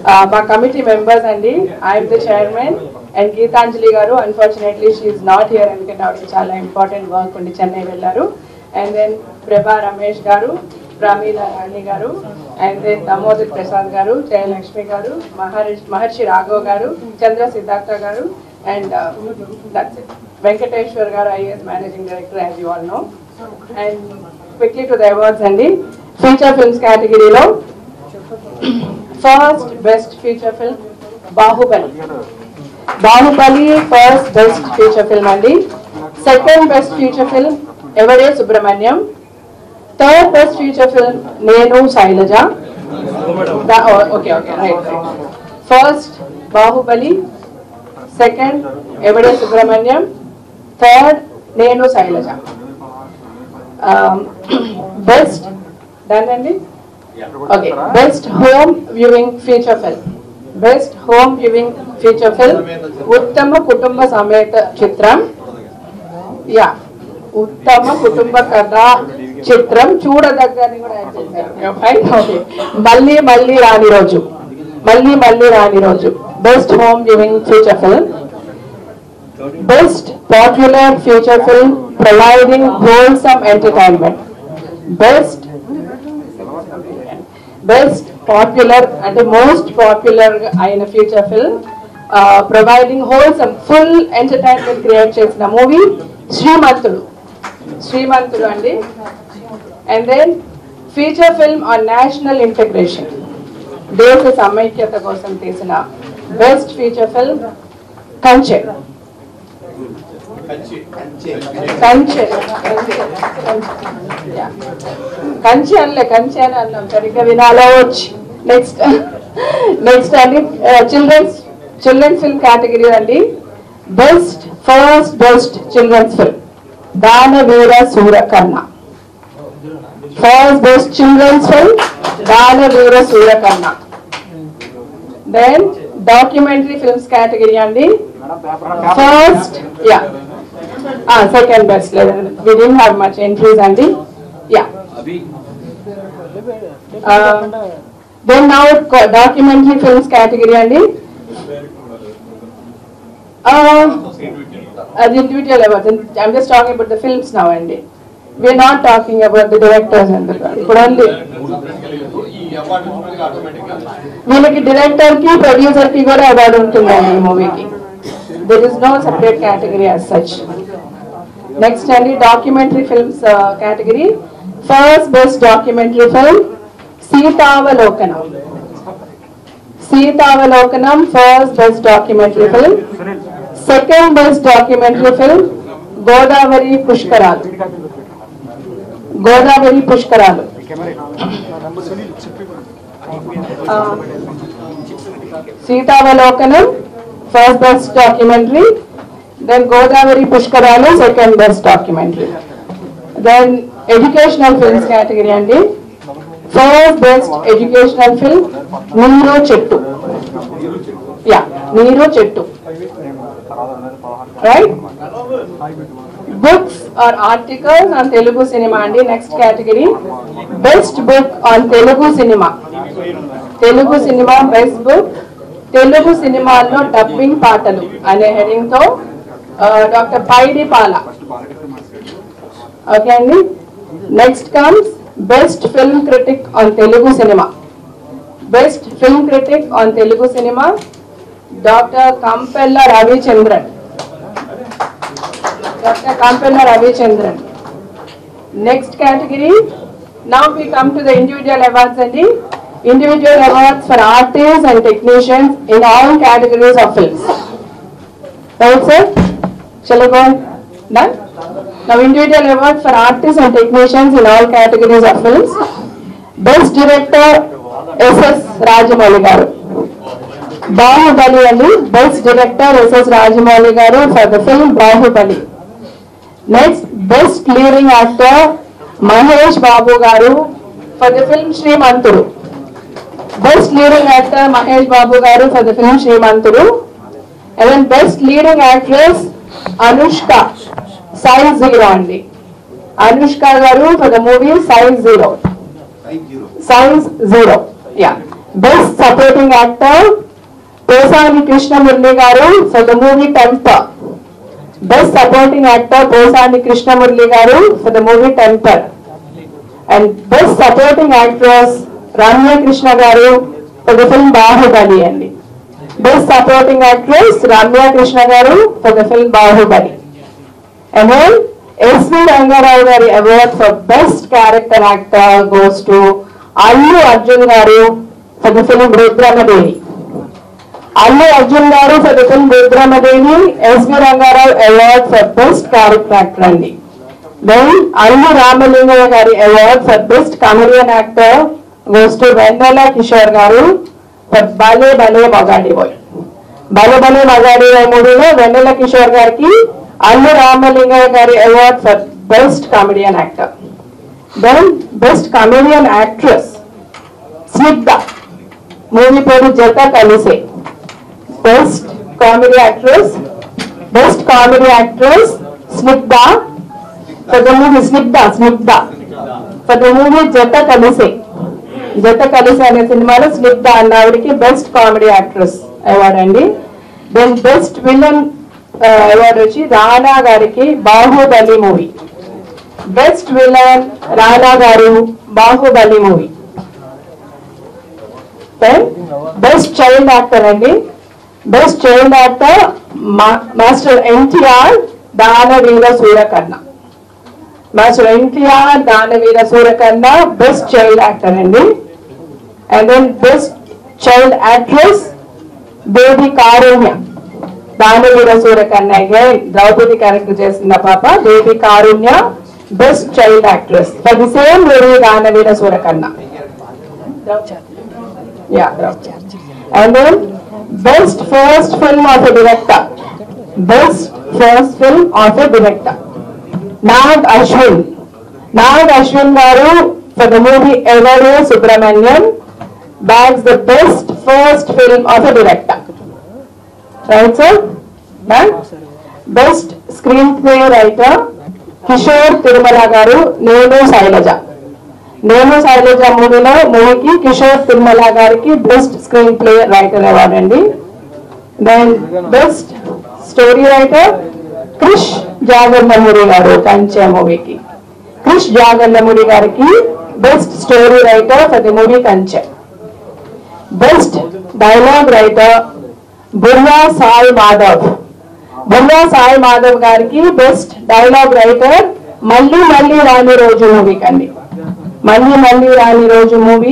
మా committee members అండి I'm the chairman and Geetanjali garu unfortunately she's not here ఎందుకంటే ఆవిడకి చాలా ఇంపార్టెంట్ వర్క్ ఉండి చెన్నై వెళ్ళారు అండ్ దెన్ ప్రభా రమేష్ గారు ప్రమీల రాణి గారు అండ్ దెన్ దామోదర్ ప్రసాద్ గారు జయలక్ష్మి గారు మహర్షి మహర్షి రాఘవ్ గారు చంద్ర సిద్ధార్థ గారు and that's it Venkateshwar garu IAS managing director as you all know and quickly to the awards అండి ఫీచర్ ఫిల్మ్స్ కేటగిరీలో first best feature film Baahubali Baahubali first best feature film అండి second best feature film Yevade Subramanyam third best feature film Nenu Sailaja okay okay right first Baahubali second Yevade Subramanyam third Nenu Sailaja best done అండి okay best home viewing feature film best home viewing feature film ఉత్తమ కుటుంబ సమేత చిత్రం yeah ఉత్తమ కుటుంబ కథ చిత్రం చూడదగ్గని కూడా యాడ్ చేశారు Fine? Okay. మళ్ళీ మళ్ళీ రాని రోజు మళ్ళీ మళ్ళీ రాని Roju best home viewing feature film best popular feature film providing wholesome entertainment best best popular అంటే మోస్ట్ పాపులర్ అయిన feature film providing wholesome full entertainment create చేసిన మూవీ శ్రీమంతుడు శ్రీమంతుడు అండి and then feature film on national integration దేశ సమైక్యత కోసం తీసిన best feature film కంచె కంచె Yeah. కంచి అనలే కంచి అని అన్నాం సరిగ్గా వినాలో వచ్చి నెక్స్ట్ నెక్స్ట్ అండి చిల్డ్రన్స్ చిల్డ్రన్స్ ఫిల్మ్ కేటగిరీ అండి best first best children's film Danaveera Soorakarna first best children's film Danaveera Soorakarna then documentary films category అండి ఫస్ట్ యా సెకండ్ బెస్ట్ లేదండి we didn't have much entries అండి yeah then now documentary films category అండి అది individual awards I'm just talking about the films now అండి we're not talking about the directors and ఇప్పుడు only వీళ్ళకి director కి producer కి కూడా అవార్డు ఉంటుందండి ఈ మూవీకి there is no separate category as such next అండి documentary films category first best documentary film Seethavalokanam Seethavalokanam first best documentary film second best documentary film Godavari Pushkaralu Godavari Pushkaralu ఆ, Seethavalokanam first best documentary then Godavari Pushkaralu second best documentary then educational films category అండి first best educational film Neeru Chettu yeah Neeru Chettu right books or articles on Telugu cinema అండి next category best book on Telugu cinema Telugu cinema best book Telugu సినిమాల్లో dubbing పాటలు అనే heading తో doctor పైడి Pala okay అండి next comes best film critic on Telugu cinema best film critic on Telugu cinema doctor Kampella Ravichandran doctor Kampella Ravichandran next category now we come to the individual awards అండి individual awards for artist and technicians in all categories of films right sir చలో go done Now individual awards for artists and technicians in all categories of films. Best director S.S. Rajamouli garu. Bahubali అండి best director SS Rajamouli garu for the film Baahubali next best leading actor Mahesh Babu garu for the film Srimanthudu best leading actor Mahesh Babu garu for the film Srimanthudu and then best leading actress Anushka size zero అండి Anushka garu for the movie size zero సైన్స్ zero yeah best supporting actor Posani Krishnamurali garu for the movie Temper best supporting actor Posani Krishnamurali garu for the movie Temper and best supporting actress Ramya Krishna garu for the film Baahubali అండి best supporting actress Ramya Krishna garu for the film Baahubali and then SV Ranga Rao గారి award for best character actor goes to Allu Arjun garu for the film Rudhramadevi Allu Arjun garu for the film Rudhramadevi SV Ranga Rao award for best character actor అండి then Allu Ramalingaiah గారి award for best comedian actor goes to Vennela Kishore garu for బలే బలే మగాడి bye బలే బలే మగాడి bye మూవీలో వెన్నెల కిషోర్ గారికి అల్లు రామలింగయ్య గారి award for best comedian actor then best comedian actress Snigdha movie పేరు Jatha Kalise best comedy actress best comedy actress Snigdha for the movie Snigdha Snigdha for the movie Jatha Kalise Jatha Kalise అనే సినిమాలో స్నిగ్ధ అన్న ఆవిడకి బెస్ట్ కామెడీ యాక్ట్రెస్ అవార్డ్ అండి దెన్ బెస్ట్ విలన్ అవార్డు వచ్చి రానా గారికి Baahubali movie best villain Rana garu Baahubali movie best child actor అండి best child actor master NTR Danaveera Surakarna master NTR Danaveera Surakarna best child actor అండి and then best child actress baby Karunya Danaveera Surakarna again Draupadi character చేసిన పాప baby Karunya best child actress for the same movie Danaveera Surakarna Yeah, and then best first film of a director. Best first film of a director. Nag Ashwin. Nag Ashwin garu for the movie Everyu Subramanian bags the best first film of a director. Right, sir? Right? Best screenplay writer Kishore Tirumala గారు నేను శైలజ నేను శైలజ మూవీలో మూవీకి కిషోర్ తిరుమల గారికి best screen play writer award అండి then best story writer Krish Jagarlamudi గారు కంచె మూవీకి క్రిష్ జాగర్లమూరి గారికి best story writer for the movie Kanche best dialogue writer Burra Sai Madhav Burra Sai Madhav గారికి బెస్ట్ డైలాగ్ రైటర్ మళ్ళీ మళ్ళీ రాని రోజు మూవీ కండి మళ్ళీ మళ్ళీ రాని రోజు మూవీ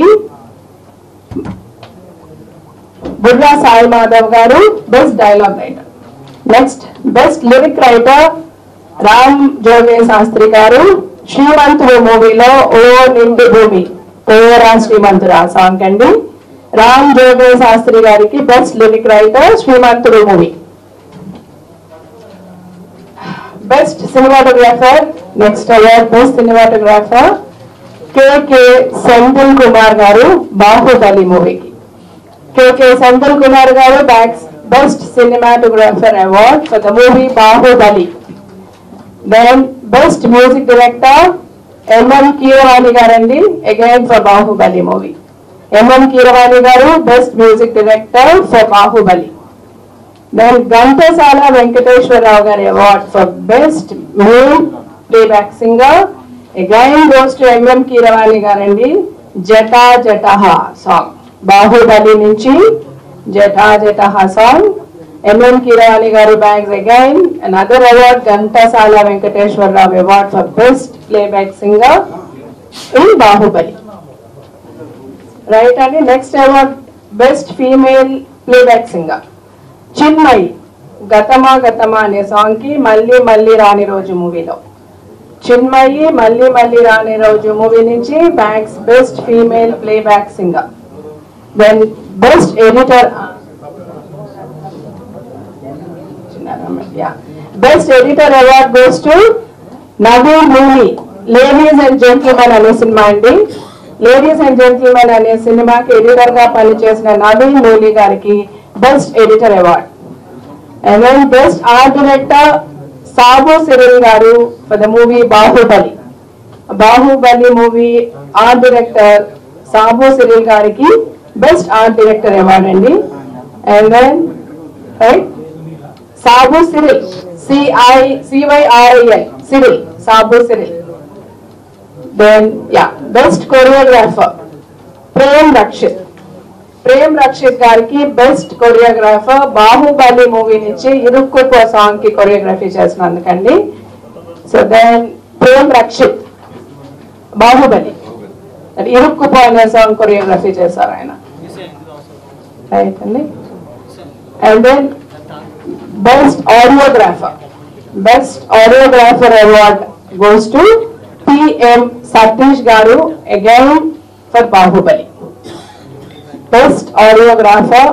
బుర్రా సాయి మాధవ్ గారు best dialogue writer next best lyric writer Ram Joge Sastry గారు శ్రీమంతుడు మూవీలో ఓ నిండు భూమి ఓరా శ్రీమంతురా సాంగ్ అండి రామ్ జోగే శాస్త్రి గారికి best lyric writer Srimanthudu movie best cinematographer next award best cinematographer KK Senthil Kumar గారు బాహుబలి మూవీకి కేకే సెంథిల్ కుమార్ గారు bags best cinematographer award for the movie Baahubali then best music director MM Keeravani గారండి again for Baahubali movie MM Keeravani గారు best music director for Baahubali then Ghantasala Venkateswararao గారి award for best main playback singer again goes to MM Keeravani గారండి Jata Jataha song Baahubali నుంచి Jata Jataha song MM Keeravani గారు bags again another award Ghantasala Venkateswararao award for best playback singer in Baahubali right అండి next award best female playback singer Chinmayi Gathama Gathama అనే song కి మళ్ళీ మళ్ళీ రాని రోజు మూవీలో చిన్మయి మళ్ళీ మళ్ళీ రాని రోజు మూవీ నుంచి bags best female playback singer then best editor best editor award goes to Naveen movie ladies and gentlemen అనే సినిమా అండి లేడీస్ అండ్ జెంటిల్మెన్ అనే సినిమాకి ఎడిటర్ గా పనిచేసిన నవీన్ మూలీ గారికి best editor award and then best art director Sabu Cyril గారు for the movie Baahubali Baahubali movie art director Sabu Cyril గారికి best art director award అండి and then right Sabu Cyril CI సివైఆర్ఐఎల్ Cyril Sabu Cyril then yeah best choreographer Prem Rakshith Prem Rakshith గారికి బెస్ట్ కొరియోగ్రాఫర్ బాహుబలి మూవీ నుంచి ఇరుక్కుపో సాంగ్ కి choreography చేసినందుకండి so then Prem Rakshith Baahubali అది ఇరుక్కుపో అనే song choreography చేశారు ఆయన రైట్ అండి and then best audiographer best audiographer award goes to PM Satish గారు again for Baahubali best audiographer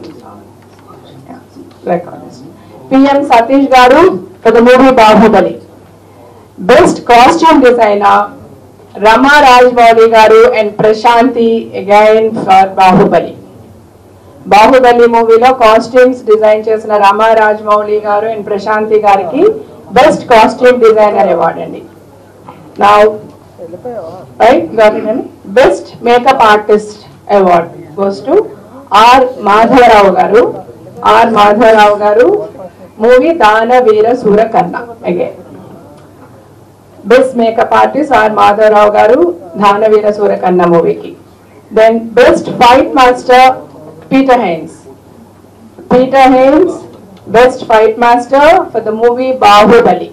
PM Satish గారు for the movie Baahubali best costume designer Rama Rajamouli గారు and Prashanti again for Baahubali Baahubali మూవీలో కాస్ట్యూమ్స్ డిజైన్ చేసిన రమా రాజ్మౌళి గారు అండ్ ప్రశాంతి గారికి బెస్ట్ కాస్ట్యూమ్ డిజైనర్ అవార్డ్ అండి నా right best makeup artist award goes to R Madhavarao గారు ఆర్ మాధవరావు గారు movie Daana Veera Soora Kanna again best makeup artist R Madhavarao గారు దానవీర సూరకన్న మూవీకి then best fight master Peter Heins Peter Heins best fight master for the movie Baahubali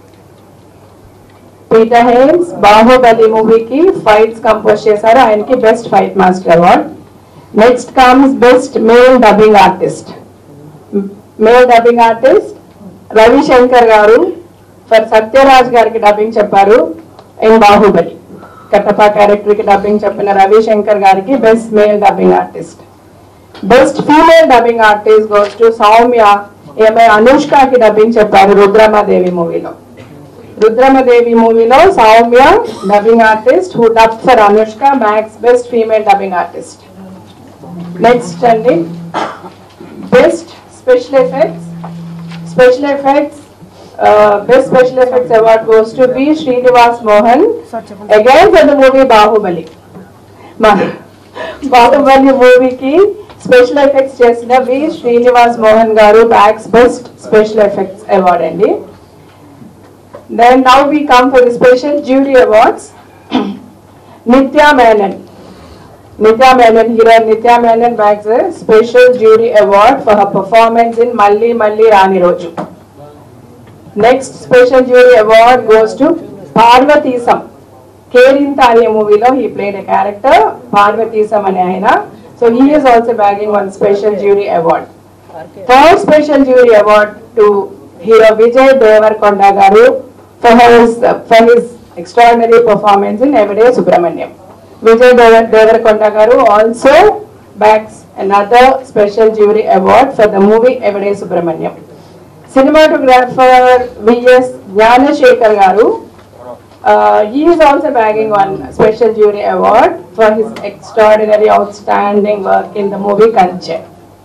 Peter Heins Baahubali మూవీకి fights compose చేశారు ఆయనకి best fight master award next comes best male dubbing artist male dubbing artist Ravishankar గారు for Sathyaraj గారికి dubbing చెప్పారు in Baahubali Kattappa character కి dubbing చెప్పిన రవిశంకర్ గారికి best male dubbing artist best female dubbing artist goes to Soumya ఏమై అనుష్కకి డబ్బింగ్ చెప్పారు రుద్రమాదేవి మూవీలో రుద్రమదేవి మూవీలో Soumya dubbing artist who dub for Anushka మ్యాక్స్ best female dubbing artist next అండి best special effects special effects best special effects award goes to B Srinivas Mohan again for the movie Baahubali మా బాహుబలి మూవీకి special effects చేసిన వి శ్రీనివాస్ మోహన్ గారు bags best special effects award అండి then now we come for the special jury awards Nithya Menen Nithya Menen hero Nithya Menen bags special jury award for her performance in Malli Malli రాని Roju next special jury award goes to Parvateesam Kerintha అనే మూవీలో he played a character Parvateesam అనే ఆయన so he is also bagging one special jury award third special jury award to hero Vijay Devarakonda గారు for his for his extraordinary performance in Evade Subrahmanyam Vijay Devar Devarakonda గారు also bags another special jury award for the movie Evade Subrahmanyam cinematographer V.S. Jnanashekar Garu. Uh, he is also bagging one special jury award for his extraordinary outstanding work in the movie Kanche.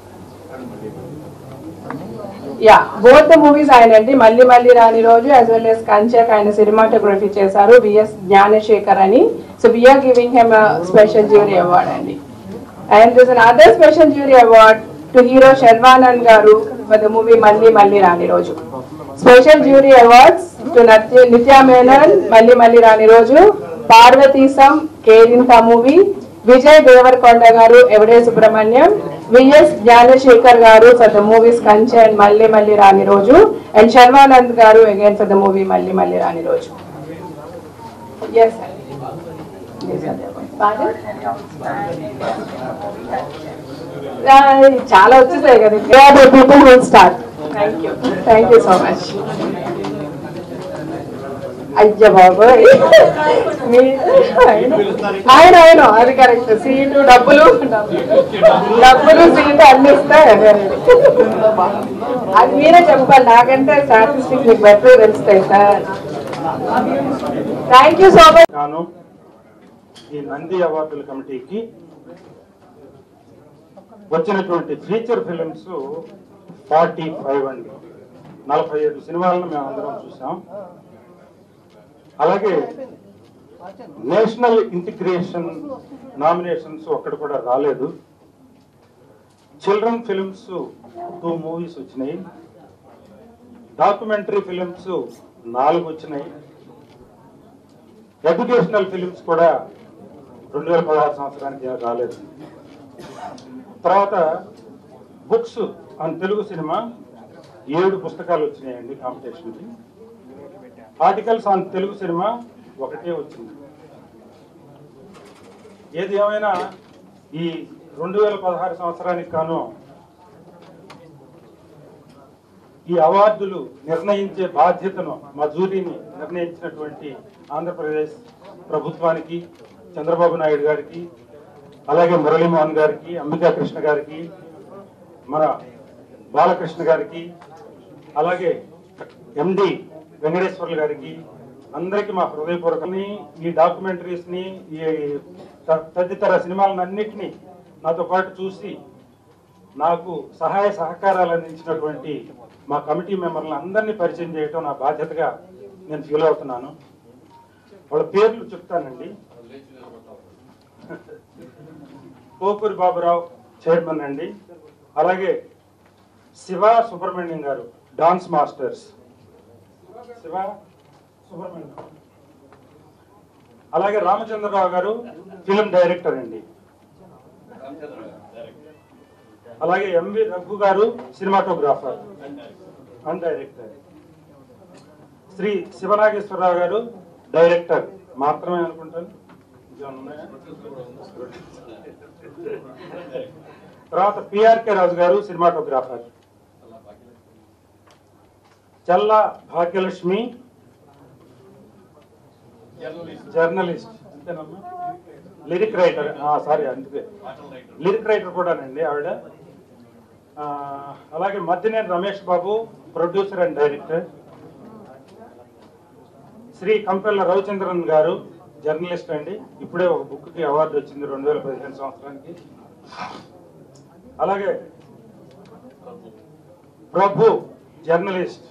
Yeah both the movies ఆయన అండి మళ్ళీ మళ్ళీ రాని రోజు as well yes కంచెక్ ఆయన cinematography చేశారు VS Jnanashekar అని so we are giving him special jury award అండి and this another special jury award to hero Sharwanand గారు for the movie Malli Malli రాని Roju special jury awards to Nithya Menen Malli Malli రాని రోజు పార్వతీసం కేరింత మూవీ విజయ్ దేవరకొండ గారు ఎవడే సుబ్రహ్మణ్యం విఎస్ జ్ఞానశేఖర్ గారు for the movies Kanche and Malli Malli రాని రోజు అండ్ శర్వానంద్ గారు again for the movie Malli Malli రాని రోజు ఎస్ చాలా వచ్చేసాయి కదా people will start thank you thank you so much అయ్య బాబోయ్ మీ- ఆయన ఆయన అది కరెక్ట్ సీటు డబ్బులు డబ్బులు సీటు అన్ని ఇస్తాయి అదే అది మీరే చెప్పాలి నాకంటే స్టాటిస్టిక్స్ మీకు బెటర్ తెలుస్తాయి sir thank you so much గాను ఈ నంది అవార్డుల కమిటీకి వచ్చినటువంటి ఫీచర్ ఫిలిమ్స్ ఫార్టీ ఫైవ్ అండి నలభై ఏడు సినిమాలను మేము అందరం చూసాం అలాగే నేషనల్ ఇంటిగ్రేషన్ నామినేషన్స్ ఒక్కటి కూడా రాలేదు చిల్డ్రన్ ఫిల్మ్స్ టూ మూవీస్ వచ్చినాయి డాక్యుమెంటరీ ఫిలిమ్స్ నాలుగు వచ్చినాయి ఎడ్యుకేషనల్ ఫిలిమ్స్ కూడా రెండు వేల పదహారు సంవత్సరానికి రాలేదు తర్వాత బుక్స్ అని తెలుగు సినిమా ఏడు పుస్తకాలు వచ్చినాయండి కాంపిటీషన్కి ఆర్టికల్స్ ఆన్ తెలుగు సినిమా ఒకటే వచ్చింది ఏది ఏమైనా ఈ రెండు వేల పదహారు సంవత్సరానికి గాను ఈ అవార్డులు నిర్ణయించే బాధ్యతను మా జూరీని నిర్ణయించినటువంటి ఆంధ్రప్రదేశ్ ప్రభుత్వానికి చంద్రబాబు నాయుడు గారికి అలాగే మురళీమోహన్ గారికి అంబికా కృష్ణ గారికి మన బాలకృష్ణ గారికి అలాగే ఎండి వెంకటేశ్వర్లు గారికి అందరికీ మా హృదయపూర్వకని ఈ డాక్యుమెంటరీస్ ని ఈ త- తదితర సినిమాలను అన్నిటినీ నాతో పాటు చూసి నాకు సహాయ సహకారాలు అందించినటువంటి మా కమిటీ మెంబర్లను అందరినీ పరిచయం చేయటం నా బాధ్యతగా నేను ఫీల్ అవుతున్నాను వాళ్ళ పేర్లు చెప్తానండి పోకూరి బాబురావు చైర్మన్ అండి అలాగే శివ సుబ్రహ్మణ్యం గారు డాన్స్ మాస్టర్స్ శివ సుబ్రహ్మణ్యం అలాగే రామచంద్రరావు గారు ఫిలిం డైరెక్టర్ అండి అలాగే ఎంవి రఘు గారు cinematographer and director Sri Sivanageswararao గారు డైరెక్టర్ మాత్రమే అనుకుంటాను ఇంకేమన్నా ఉన్నాయా? తర్వాత పిఆర్కే రాజు గారు సినిమాటోగ్రాఫర్ చల్ల భాగ్యలక్ష్మి జర్నలిస్ట్ అంతేనమ్మా లిరిక్ రైటర్ సారీ అందుకే లిరిక్ రైటర్ కూడానండి ఆవిడ ఆ, అలాగే Maddineni Ramesh Babu producer and director Sri Kampella Ravichandran గారు జర్నలిస్ట్ అండి ఇప్పుడే ఒక బుక్ కి అవార్డు వచ్చింది రెండు వేల పదిహేను సంవత్సరానికి అలాగే ప్రభు జర్నలిస్ట్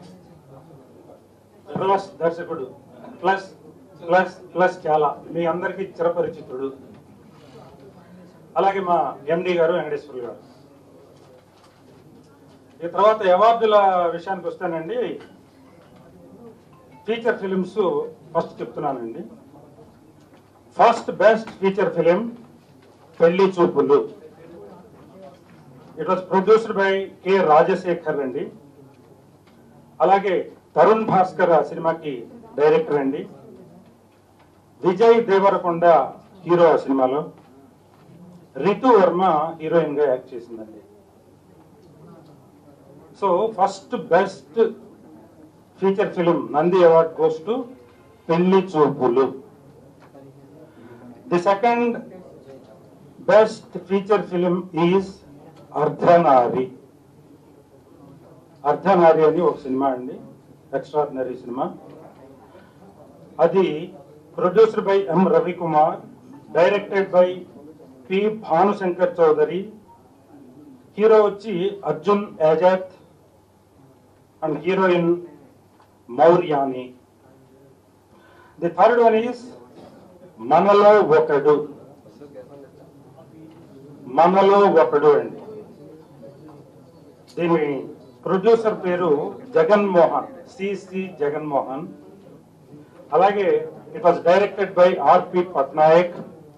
ప్లస్ దర్శకుడు ప్లస్ ప్లస్ ప్లస్ చాలా మీ అందరికీ చిరపరిచితుడు అలాగే మా ఎండి గారు వెంకటేశ్వర గారు ఈ తర్వాత అవార్డుల విషయానికి వస్తానండి ఫీచర్ ఫిలిమ్స్ ఫస్ట్ చెప్తున్నానండి first best feature film Pelli Choopulu it was produced by K Rajasekhar అండి అలాగే తరుణ్ భాస్కర్ ఆ సినిమాకి డైరెక్టర్ అండి విజయ్ దేవరకొండ హీరో ఆ సినిమాలో రితు వర్మ హీరోయిన్ గా యాక్ట్ చేసిందండి so first best feature film Nandi award goes to Pelli Choopulu the second best feature film is Ardhanari Ardhanari అని ఒక సినిమా అండి ఎక్స్ట్రాడినరీ సినిమా అది producer by M Ravikumar directed by P Bhanushankar Chowdary hero వచ్చి Arjun Yajath and heroine Mouryani the third one is Manalo Okadu మనలో ఒకడు అండి దీని ప్రొడ్యూసర్ పేరు జగన్మోహన్ సిసి జగన్మోహన్ అలాగే it was directed by RP Patnaik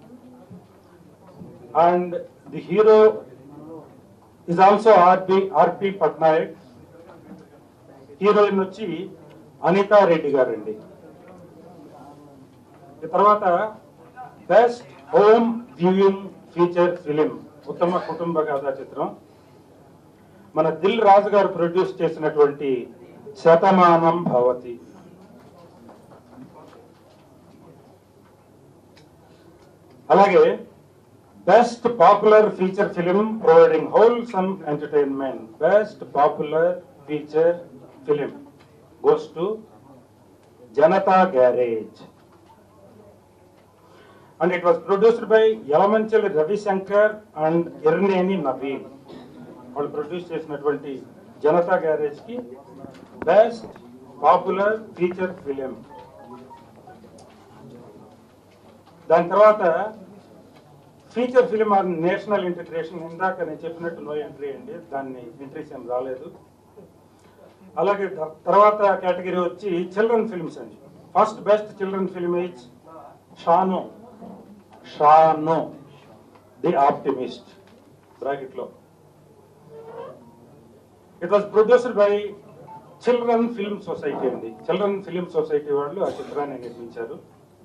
and the hero is also RP RP Patnaik heroine వచ్చి అనితా రెడ్డి గారండి ఈ తర్వాత best home viewing feature film ఉత్తమ కుటుంబ కథా చిత్రం మన దిల్ రాజు గారు ప్రొడ్యూస్ చేసినటువంటి శతమానం భవతి అలాగే best popular feature film providing wholesome entertainment best popular feature film goes to Janatha Garage and it was produced by Yalamanchili Ravishankar and Yerneni Naveen వాళ్ళు ప్రొడ్యూస్ చేసినటువంటి జనతా గ్యారేజ్ కి బెస్ట్ పాపులర్ ఫీచర్ ఫిలిం దాని తర్వాత feature film or national integration ఇందాక నేను చెప్పినట్టు no entry అండి దాన్ని ఎంట్రీస్ ఏం రాలేదు అలాగే త- తర్వాత కేటగిరీ వచ్చి చిల్డ్రన్ ఫిల్మ్స్ అండి first best children film is Shanu Shanu the optimist bracket లో it was produced by children film society అండి చిల్డ్రన్ ఫిల్మ్ సొసైటీ వాళ్ళు ఆ చిత్రాన్ని నిర్మించారు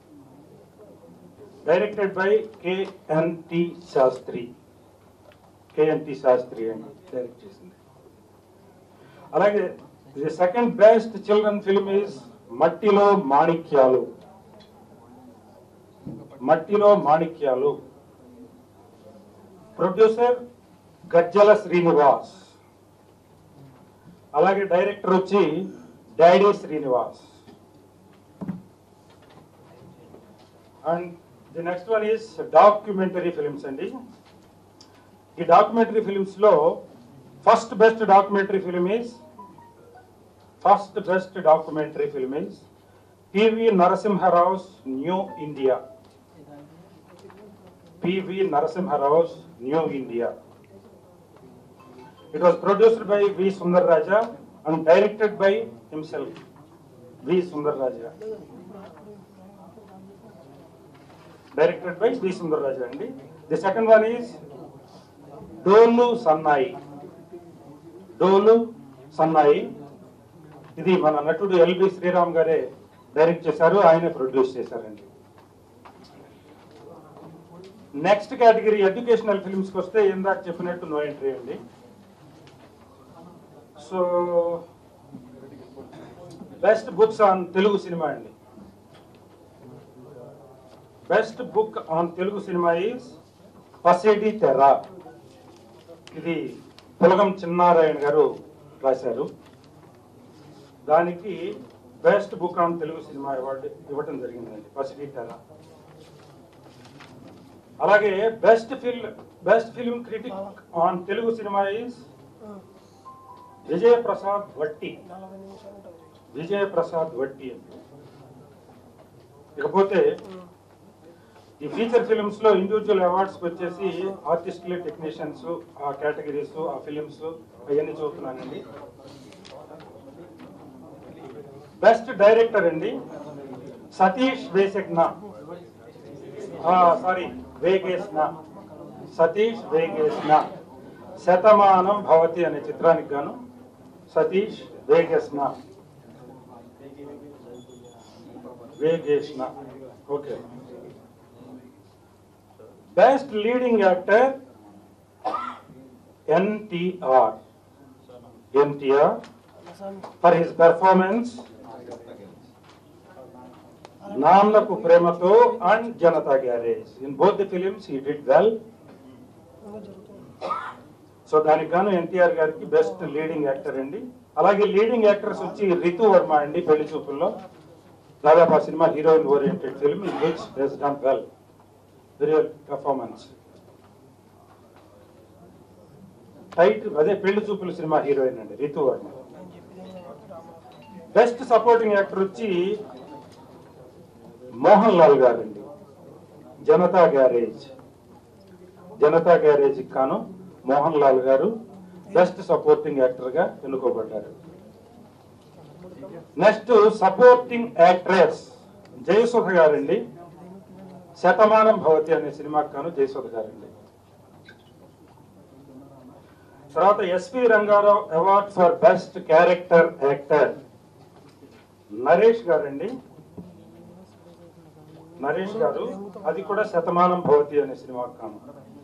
directed by KNT Sastry KNT Sastry అని డైరెక్ట్ చేసింది అలాగే the second best children film is Mattilo Manikyalu మట్టిలో మాణిక్యాలు ప్రొడ్యూసర్ గజ్జల శ్రీనివాస్ అలాగే డైరెక్టర్ వచ్చి Daddy Srinivas and the next one is documentary films అండి ఈ డాక్యుమెంటరీ ఫిల్మ్స్ లో first best documentary film is first best documentary film is PV Narasimharao's New India PV Narasimharao's New India It was produced by V. Sundar Raja and directed by himself, V. Sundar Raja. Directed by V. Sundar Raja. అండి. The second one is డోలు సన్నాయి డోలు సన్నాయి ఇది మన నటుడు LB Sriram గారే direct చేశారు ఆయనే ప్రొడ్యూస్ చేశారండి నెక్స్ట్ కేటగిరీ ఎడ్యుకేషనల్ ఫిల్మ్స్కి వస్తే ఇందాక చెప్పినట్టు నో ఎంట్రీ అండి so best books on Telugu cinema అండి best book on Telugu cinema is Pasidi Tera ఇది పులగం చిన్నారాయణ గారు రాశారు దానికి best book on Telugu cinema award ఇవ్వటం జరిగిందండి పసిడి తెర అలాగే best film best film critic on Telugu cinema is Vijaya Prasad Vatti Vijaya Prasad Vatti అండి ఇకపోతే ఈ ఫీచర్ ఫిల్మ్స్ లో ఇండివిజువల్ అవార్డ్స్ వచ్చేసి ఆర్టిస్టులు టెక్నీషియన్స్ ఆ కేటగిరీస్ ఆ ఫిలిమ్స్ అవన్నీ చూస్తున్నానండి బెస్ట్ డైరెక్టర్ అండి సతీష్ వేసెగ్నా సారీ వేగేస్నా సతీష్ వేగేస్నా శతమానం భవతి అనే చిత్రానికి గాను Satish Vegesna Vegeshna okay best leading actor NTR NTR for his performance Nannaku Prematho and Janatha Garage in both the films he did well so దానికి గాను ఎన్టీఆర్ గారికి బెస్ట్ లీడింగ్ యాక్టర్ అండి అలాగే లీడింగ్ యాక్టర్స్ వచ్చి రితు వర్మ అండి పెళ్లి చూపుల్లో దాదాపు ఆ cinema heroine oriented film in which he's done well very performance tight అదే పెళ్లి చూపుల సినిమా హీరోయిన్ అండి Ritu Varma best supporting actor వచ్చి మోహన్ లాల్ గారండి జనతా గ్యారేజ్ జనతా గ్యారేజ్ కాను మోహన్ లాల్ గారు బెస్ట్ సపోర్టింగ్ యాక్టర్ గా ఎన్నుకోబడ్డారు నెక్స్ట్ సపోర్టింగ్ యాక్ట్రెస్ జయసుధ గారండి శతమానం భవతి అనే సినిమాకి కాను జయసుధ గారండి తర్వాత SP Rangarao award for best character actor Naresh గారండి నరేష్ గారు అది కూడా శతమానం భవతి అనే సినిమాకి కాను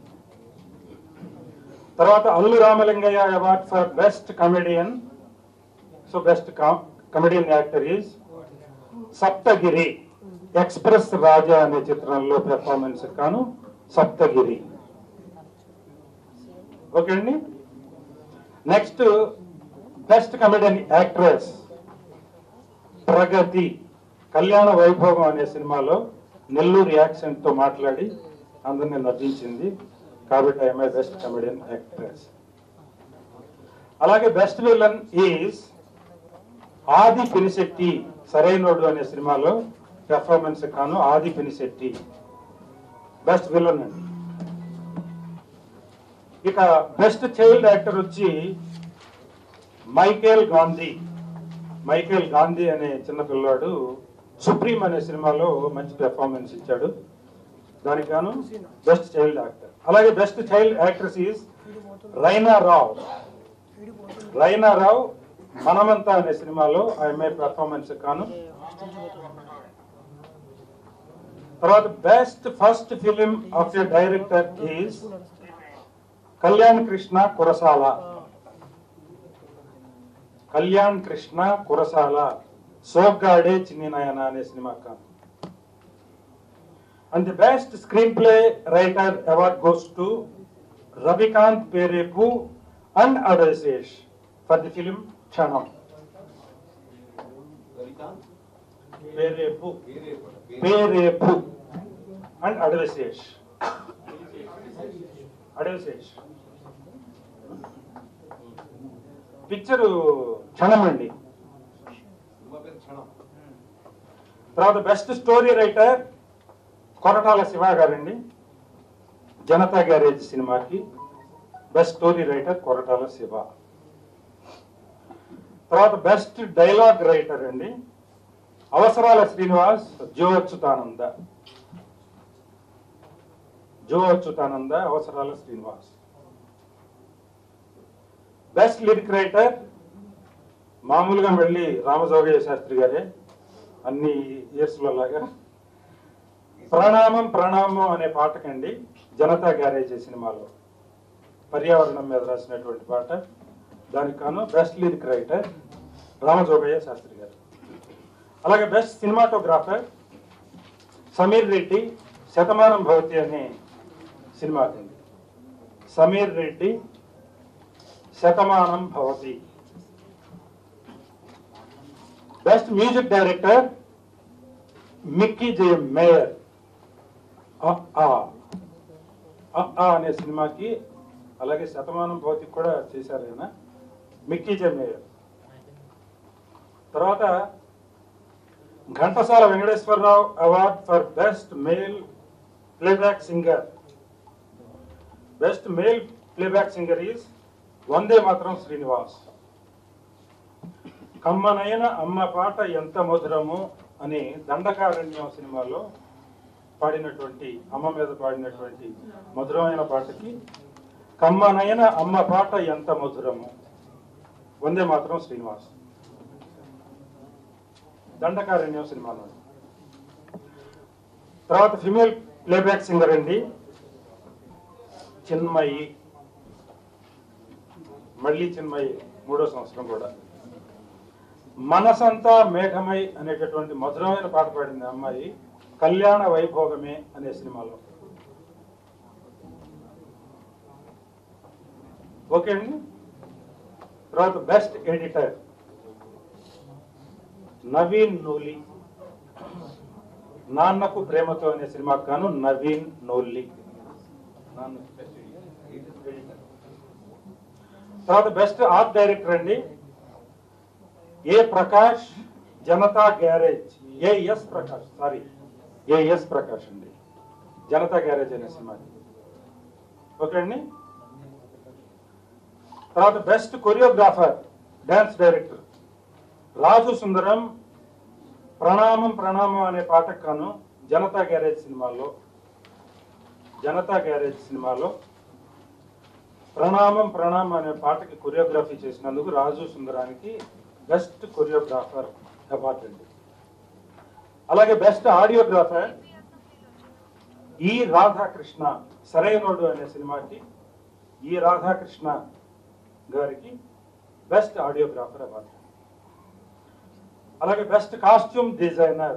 తర్వాత Allu Ramalingaiah award for best comedian so best comedian actor is Saptagiri express Raja అనే చిత్రంలో పెర్ఫార్మెన్స్ కాను సప్తగిరి ఓకే అండి next best comedian actress Pragathi Kalyana Vaibhogam అనే సినిమాలో నెల్లూరు యాక్సెంట్ తో మాట్లాడి అందరిని నవ్వించింది కాబట్టి ఐఎమ్ బెస్ట్ కమెడియన్ యాక్ట్రెస్ అలాగే best villain is Adi Pinisetty Sarainodu అనే సినిమాలో పెర్ఫార్మెన్స్ కాను ఆది పినిశెట్టి బెస్ట్ విలన్ అండి ఇక బెస్ట్ చైల్డ్ యాక్టర్ వచ్చి మైకేల్ గాంధీ మైకేల్ గాంధీ అనే చిన్న పిల్లాడు సుప్రీం అనే సినిమాలో మంచి పెర్ఫార్మెన్స్ ఇచ్చాడు దానికి గాను బెస్ట్ చైల్డ్ యాక్టర్ అలాగే best child actress is Raina Rao Raina Rao Manamantha అనే సినిమాలో ఆ అమ్మాయి పెర్ఫార్మెన్స్ కాను తర్వాత best first film of the director is Kalyan Krishna Kurasala Kalyan Krishna Kurasala Soggade Chinni Nayana అనే సినిమా కాను and the best screen play writer award goes to Ravikanth Perepu and Adivi Sesh for the film Kshanam Perepu Perepu and Adivi Sesh Adivi Sesh picture Kshanam అండి తర్వాత best story writer Koratala Siva గారండి జనతా గ్యారేజ్ సినిమాకి best story writer Koratala Siva తర్వాత బెస్ట్ డైలాగ్ రైటర్ అండి అవసరాల శ్రీనివాస్ జో అచ్యుతానంద జో అచ్యుతానంద అవసరాల శ్రీనివాస్ బెస్ట్ లిరిక్ రైటర్ మామూలుగా వెళ్ళి రామజోగయ్య శాస్త్రి గారే అన్ని ఇయర్స్ లో లాగా ప్రణామం ప్రణామం అనే పాటకండి జనతా గ్యారేజ్ సినిమాలో పర్యావరణం మీద రాసినటువంటి పాట దానికి కాను best lyric writer Ramajogayya Sastry గారు అలాగే బెస్ట్ సినిమాటోగ్రాఫర్ సమీర్ రెడ్డి శతమానం భవతి అనే సినిమా అండి Sameer Reddy Shatamanam Bhavati best music director Mickey J Meyer అ ఆ. అ ఆ అనే సినిమాకి అలాగే శతమానం భౌతికి కూడా చేశారు ఆయన మిక్కీ జే మేయర్ తర్వాత Ghantasala Venkateswararao award for best male playback singer best male playback singer is Vande Mataram Srinivas కమ్మనైన అమ్మ పాట ఎంత మధురము అని దండకారణ్యం సినిమాలో పాడినటువంటి అమ్మ మీద పాడినటువంటి మధురమైన పాటకి కమ్మనైన అమ్మ పాట ఎంత మధురము వందే మాత్రం శ్రీనివాస్ దండకారణ్యం సినిమాలో తర్వాత ఫిమేల్ ప్లేబ్యాక్ సింగర్ అండి చిన్మయి మళ్ళీ చిన్మయి మూడో సంవత్సరం కూడా మనసంతా మేఘమై అనేటటువంటి మధురమైన పాట పాడింది ఆ అమ్మాయి కళ్యాణ వైభోగమే అనే సినిమాలో ఓకే అండి తర్వాత బెస్ట్ ఎడిటర్ నవీన్ నూలి నాన్నకు ప్రేమతో అనే సినిమాకు గాను నవీన్ నూలి నాన్నకు best editor. తర్వాత బెస్ట్ ఆర్ట్ డైరెక్టర్ అండి A Prakash Janatha garage AS Prakash sorry AS Prakash అండి జనతా గ్యారేజ్ అనే సినిమా ఓకే అండి తర్వాత best choreographer dance director Raju Sundaram Pranamam Pranamam అనే పాటకు గాను జనతా గ్యారేజ్ సినిమాలో జనతా గ్యారేజ్ సినిమాలో ప్రణామం ప్రణామం అనే పాటకి కొరియోగ్రఫీ చేసినందుకు రాజు సుందరానికి బెస్ట్ కొరియోగ్రాఫర్ అవార్డు అండి అలాగే బెస్ట్ ఆడియోగ్రాఫర్ ఈ రాధాకృష్ణ సరైనోడు అనే సినిమాకి ఈ రాధాకృష్ణ గారికి బెస్ట్ ఆడియోగ్రాఫర్ అవార్డు అలాగే best costume designer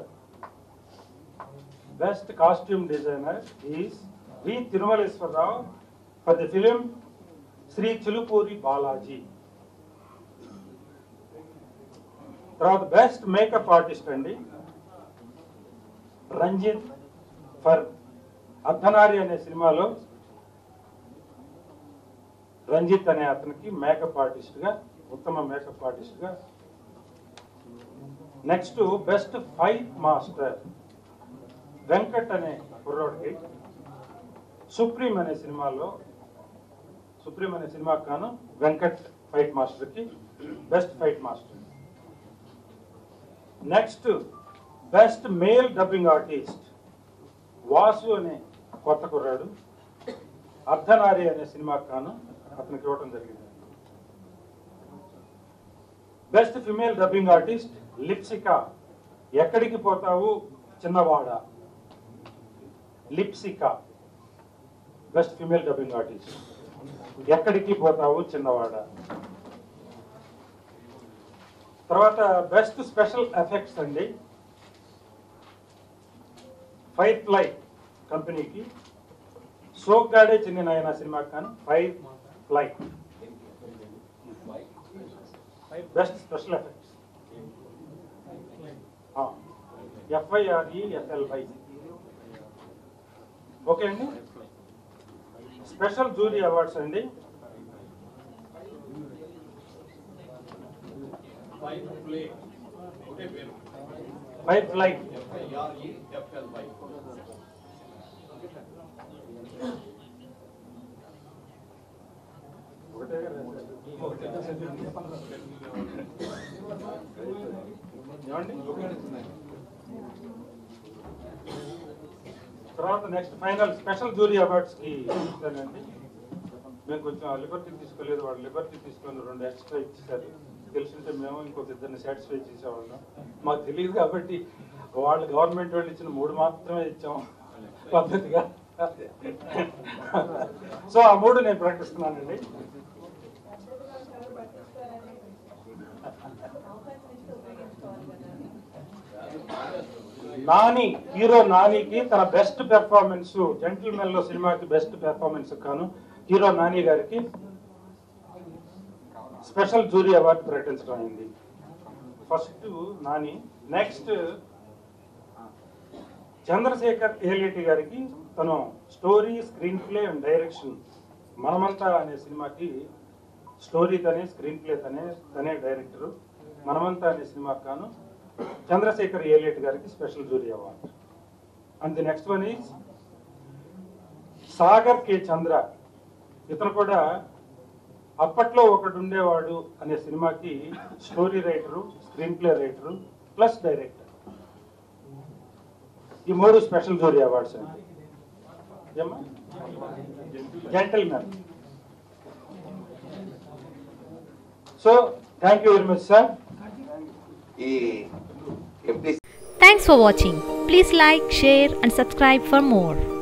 best costume designer is V Tirumaleswararao for the film Sri Chilupuri Balaji తర్వాత బెస్ట్ మేకప్ ఆర్టిస్ట్ అండి రంజిత్ ఫర్ అర్ధనారి అనే సినిమాలో రంజిత్ అనే అతనికి మేకప్ ఆర్టిస్ట్ గా ఉత్తమ మేకప్ ఆర్టిస్ట్ గా next best fight master Venkat అనే కుర్రోడికి సుప్రీం అనే సినిమాలో సుప్రీం అనే సినిమాకి గాను వెంకట్ ఫైట్ మాస్టర్ కి best fight master next best male dubbing artist Vasu అనే కొత్త కుర్రాడు అర్ధనారి అనే సినిమాకి గాను అతనికి ఇవ్వడం జరిగింది best female dubbing artist Lipsika ఎక్కడికి పోతావు చిన్నవాడ Lipsika best female dubbing artist ఎక్కడికి పోతావు చిన్నవాడ తర్వాత బెస్ట్ స్పెషల్ ఎఫెక్ట్స్ అండి ఫైర్ ఫ్లై కంపెనీకి సోగ్గాడే చిన్న నాయన సినిమాకి కానీ fire fly best special effects F I R E F L Y okay అండి స్పెషల్ జూరీ అవార్డ్స్ అండి ఫైర్ ఫ్లై ఒకటే ఏమండి తర్వాత next final special jury awards కి ఇస్తానండి మేము కొంచెం లిబర్టీ తీసుకోలేదు వాళ్ళు లిబర్టీ తీసుకొని రెండు ఎక్స్ట్రా ఇచ్చారు తెలుసుంటే మేము ఇంకొక ఇద్దరిని సాటిస్ఫై చేసేవాళ్ళం మాకు తెలియదు కాబట్టి వాళ్ళు గవర్నమెంట్ వాళ్ళు ఇచ్చిన మూడు మాత్రమే ఇచ్చాం పద్ధతిగా సో ఆ మూడు నేను ప్రకటిస్తున్నానండి నాని హీరో నానికి తన బెస్ట్ పెర్ఫార్మెన్స్ జెంటిల్మెన్ లో సినిమాకి బెస్ట్ పెర్ఫార్మెన్స్ కాను హీరో నాని గారికి స్పెషల్ జూరీ అవార్డు ప్రకటించడం అయింది ఫస్ట్ నాని నెక్స్ట్ చంద్రశేఖర్ ఏలేటి గారికి తను story screen play and direction Manamantha అనే సినిమాకి స్టోరీ తనే స్క్రీన్ ప్లే తనే తనే డైరెక్టర్ మనమంతా అనే సినిమాకి గాను చంద్రశేఖర్ ఏలేటి గారికి special jury award and the next one is Sagar K Chandra ఇతను కూడా అప్పట్లో ఒకడు ఉండేవాడు అనే సినిమాకి story writer screen play writer plus director ఈ మూడు స్పెషల్ జూరీ అవార్డ్స్ అండి ఏమ్మా gentleman so thank you very much sir ఈ ఎంపీ Thanks for watching. Please like, share, and subscribe for more.